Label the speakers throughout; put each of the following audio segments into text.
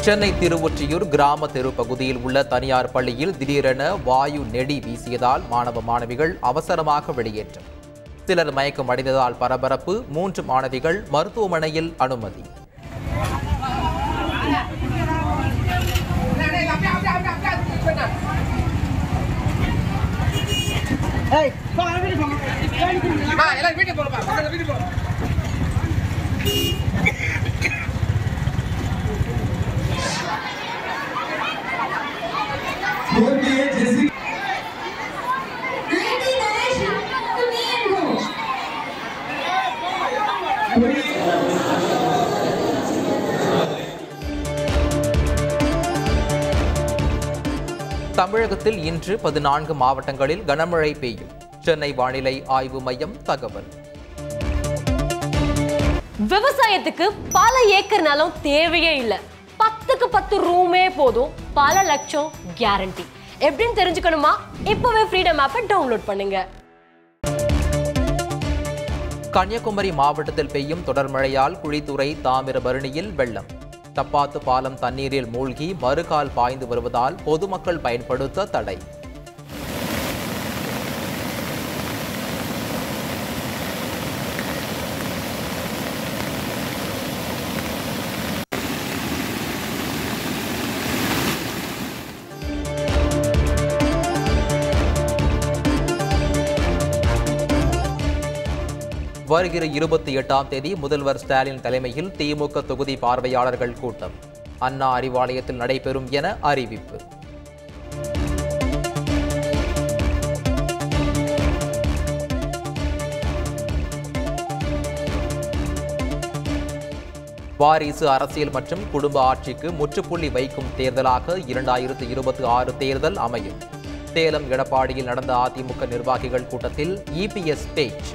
Speaker 1: சென்னை திருவொற்றியூர் கிராம தெரு பகுதியில் உள்ள தனியார் பள்ளியில் திடீரென வாயு நெடி வீசியதால் மாணவ மாணவிகள் அவசரமாக வெளியேற்றம் சிலர் மயக்கம் அடைந்ததால் பரபரப்பு மூன்று மாணவிகள் மருத்துவமனையில் அனுமதி
Speaker 2: எல்லாரும் வீட்டுக்கு போகணும்ப்பா பசங்க வீட்டுக்கு போகணும்
Speaker 3: Andy Naresh, to me and go.
Speaker 1: தமிழகத்தில் இன்று பதினான்கு மாவட்டங்களில் கனமழை பெய்யும் சென்னை வானிலை ஆய்வு மையம் தகவல்
Speaker 4: விவசாயத்துக்கு பல ஏக்கர் நிலம் தேவையே இல்லை பத்துக்கு பத்து ரூமே போதும் பல லட்சம் கேரண்டி எப்படின்னு தெரிஞ்சுக்கணுமா இப்பவே ஃப்ரீடம் ஆப்பை டவுன்லோட் பண்ணுங்க
Speaker 1: கன்னியாகுமரி மாவட்டத்தில் பெய்யும் தொடர் மழையால் குழித்துறை தாமிரபரணியில் வெள்ளம் தப்பாத்து பாலம் தண்ணீரில் மூழ்கி மறுகால் பாய்ந்து வருவதால் பொதுமக்கள் பயன்படுத்த தடை வருகிற இருபத்தி எட்டாம் தேதி முதல்வர் ஸ்டாலின் தலைமையில் திமுக தொகுதி பார்வையாளர்கள் கூட்டம் அண்ணா அறிவாலயத்தில் நடைபெறும் என அறிவிப்பு வாரிசு அரசியல் மற்றும் குடும்ப ஆட்சிக்கு முற்றுப்புள்ளி வைக்கும் தேர்தலாக இரண்டாயிரத்து இருபத்தி ஆறு தேர்தல் அமையும் சேலம் எடப்பாடியில் நடந்த அதிமுக நிர்வாகிகள் கூட்டத்தில் இபிஎஸ் பேச்சு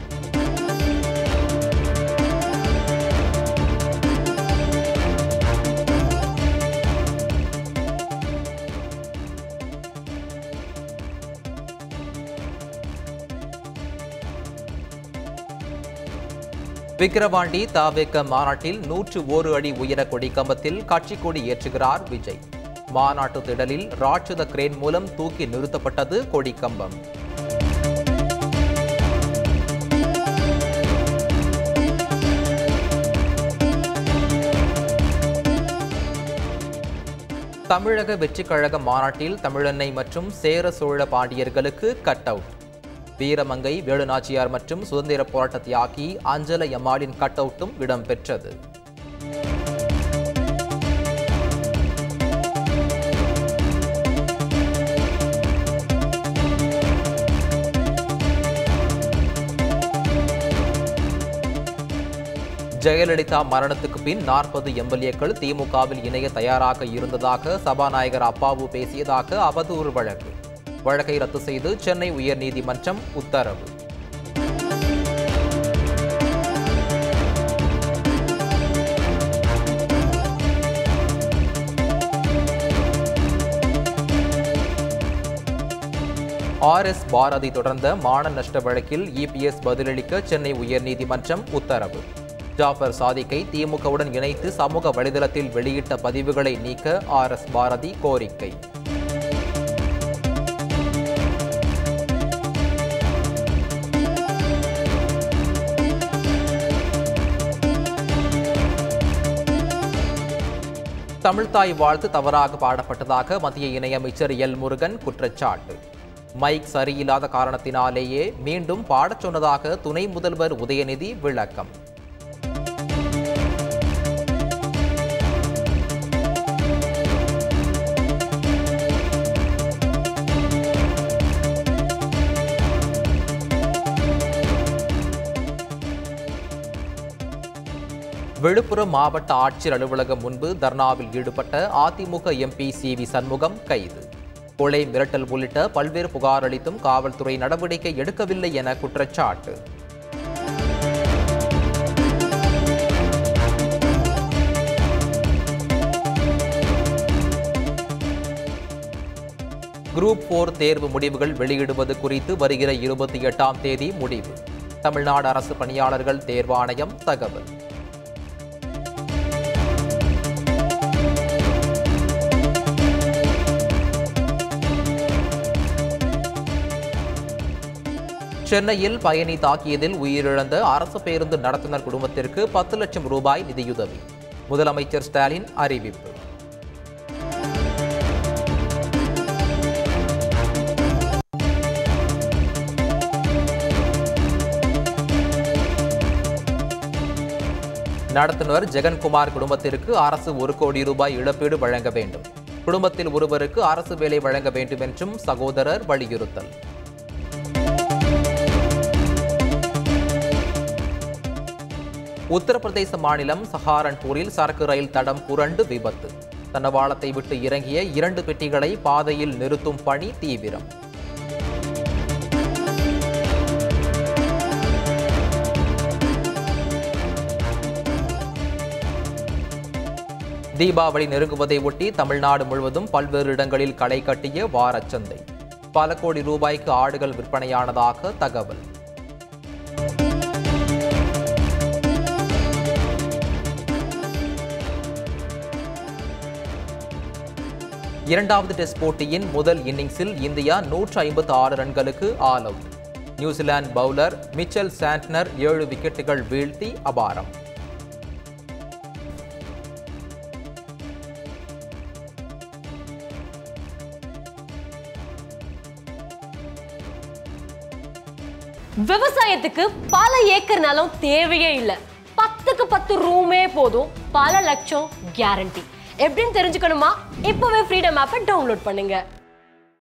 Speaker 1: விக்கிரவாண்டி தாவேக்க மாநாட்டில் நூற்று ஓரு அடி உயர கொடிக்கம்பத்தில் கட்சி கொடி ஏற்றுகிறார் விஜய் மாநாட்டு திடலில் ராட்சத கிரேன் மூலம் தூக்கி நிறுத்தப்பட்டது கொடிக்கம்பம் தமிழக வெற்றிக் கழக மாநாட்டில் தமிழன்னை மற்றும் சேர சோழ பாண்டியர்களுக்கு கட் அவுட் வீரமங்கை வேலுநாச்சியார் மற்றும் சுதந்திர போராட்ட தியாகி அஞ்சல எம்மாளின் கட் அவுட்டும் இடம்பெற்றது ஜெயலலிதா மரணத்துக்கு பின் நாற்பது எம்எல்ஏக்கள் திமுகவில் இணைய தயாராக இருந்ததாக சபாநாயகர் அப்பாவு பேசியதாக அவதூறு வழக்கு வழக்கை ரத்து செய்து சென்னை உயர்நீதிமன்றம் உத்தரவு ஆர் எஸ் பாரதி தொடர்ந்த மான நஷ்ட வழக்கில் இபிஎஸ் பதிலளிக்க சென்னை உயர்நீதிமன்றம் உத்தரவு ஜாஃபர் சாதிக்கை திமுகவுடன் இணைத்து சமூக வலைதளத்தில் வெளியிட்ட பதிவுகளை நீக்க ஆர் எஸ் பாரதி கோரிக்கை தமிழ்தாய் வாழ்த்து தவறாக பாடப்பட்டதாக மத்திய இணையமைச்சர் எல் முருகன் குற்றச்சாட்டு மைக் சரியில்லாத காரணத்தினாலேயே மீண்டும் பாடச் சொன்னதாக துணை முதல்வர் உதயநிதி விளக்கம் விழுப்புரம் மாவட்ட ஆட்சியர் அலுவலகம் முன்பு தர்ணாவில் ஈடுபட்ட AIADMK MP C V Shanmugam கைது கொலை மிரட்டல் உள்ளிட்ட பல்வேறு புகார் அளித்தும் காவல்துறை நடவடிக்கை எடுக்கவில்லை என குற்றச்சாட்டு குரூப் போர் தேர்வு முடிவுகள் வெளியிடுவது குறித்து வருகிற இருபத்தி எட்டாம் தேதி முடிவு தமிழ்நாடு அரசு பணியாளர்கள் தேர்வாணையம் தகவல் சென்னையில் பயணி தாக்கியதில் உயிரிழந்த அரசு பேருந்து நடத்துனர் குடும்பத்திற்கு பத்து லட்சம் ரூபாய் நிதியுதவி முதலமைச்சர் ஸ்டாலின் அறிவிப்பு நடத்துனர் ஜெகன்குமார் குடும்பத்திற்கு அரசு ஒரு கோடி ரூபாய் இழப்பீடு வழங்க வேண்டும் குடும்பத்தில் ஒருவருக்கு அரசு வேலை வழங்க வேண்டும் என்றும் சகோதரர் வலியுறுத்தல் உத்தரப்பிரதேச மாநிலம் சஹாரன்பூரில் சரக்கு ரயில் தடம் புரண்டு விபத்து தண்டவாளத்தை விட்டு இறங்கிய இரண்டு பெட்டிகளை பாதையில் நிறுத்தும் பணி தீவிரம் தீபாவளி நெருங்குவதை ஒட்டி தமிழ்நாடு முழுவதும் பல்வேறு இடங்களில் களை கட்டிய வாரச்சந்தை பல கோடி ரூபாய்க்கு ஆடுகள் விற்பனையானதாக தகவல் இரண்டாவது டெஸ்ட் போட்டியின் முதல் இன்னிங்ஸில் இந்தியா நூற்று ஐம்பத்து ஆறு ரன்களுக்கு all out New Zealand bowler Mitchell Santner ஏழு விக்கெட்டுகள் வீழ்த்தி அபாரம்
Speaker 4: விவசாயத்துக்கு பல ஏக்கர் நிலம் தேவையே இல்லை பத்துக்கு பத்து ரூமே போதும் பல லட்சம் கேரண்டி எப்படின்னு தெரிஞ்சுக்கணுமா இப்போவே ஃப்ரீடம் ஆப்பை டவுன்லோட் பண்ணுங்க